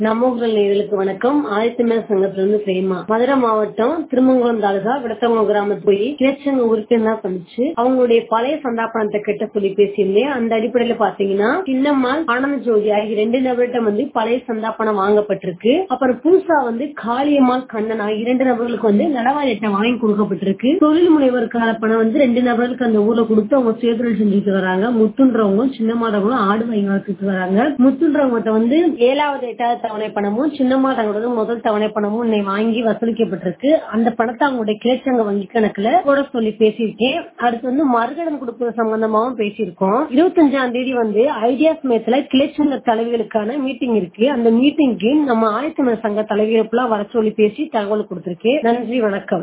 நம்ம குரல் நேயர்களுக்கு வணக்கம் ஆதித்தமிழ சங்கத்திலிருந்து பிரேமா மதுரை மாவட்டம் திருமங்கலம் தாலுகா விடத்தவங்க கிராமத்து போய் கிளச்சங்க உறுப்பினர் சந்திச்சு அவங்களுடைய பழைய சந்தாபனத்தை கெட்ட சொல்லி பேசியிருந்தேன் அந்த அடிப்படையில பாத்தீங்கன்னா சின்னம்மாள் ஆனந்த ஜோதி ஆகிய ரெண்டு நபர்கிட்ட வந்து பழைய சந்தாபனம் வாங்கப்பட்டிருக்கு அப்புறம் புதுசா வந்து காளியம்மாள் கண்ணன் ஆகிய இரண்டு நபர்களுக்கு வந்து நடவாரி அட்டை வாங்கி கொடுக்கப்பட்டிருக்கு தொழில் முனைவருக்கான பணம் வந்து ரெண்டு நபர்களுக்கு அந்த ஊர்ல கொடுத்து அவங்க சுயதொழில் செஞ்சுட்டு வராங்க முத்துன்றவங்களும் சின்னமாதவங்களும் ஆடு வாங்கி வளர்த்துட்டு வராங்க முத்துன்றவங்க வந்து ஏழாவது எட்டாவது தவணை பணமும் சின்னம்மா தங்களோட முதல் தவணை பணமும் இன்னை வாங்கி வசூலிக்கப்பட்டிருக்கு அந்த பணத்தை அவங்களுடைய கிளச்சங்க வங்கி கணக்குல போட சொல்லி பேசியிருக்கேன் அடுத்து வந்து மறுகடன் கொடுப்பது சம்பந்தமாவும் பேசியிருக்கோம் இருபத்தஞ்சாம் தேதி வந்து ஐடியா சமயத்துல கிளச்சங்க தலைவிகளுக்கான மீட்டிங் இருக்கு அந்த மீட்டிங்க்கு நம்ம ஆயத்தமிழ் சங்க தலைவிகளுக்குலாம் வர சொல்லி பேசி தகவல் கொடுத்திருக்கேன் நன்றி வணக்கம்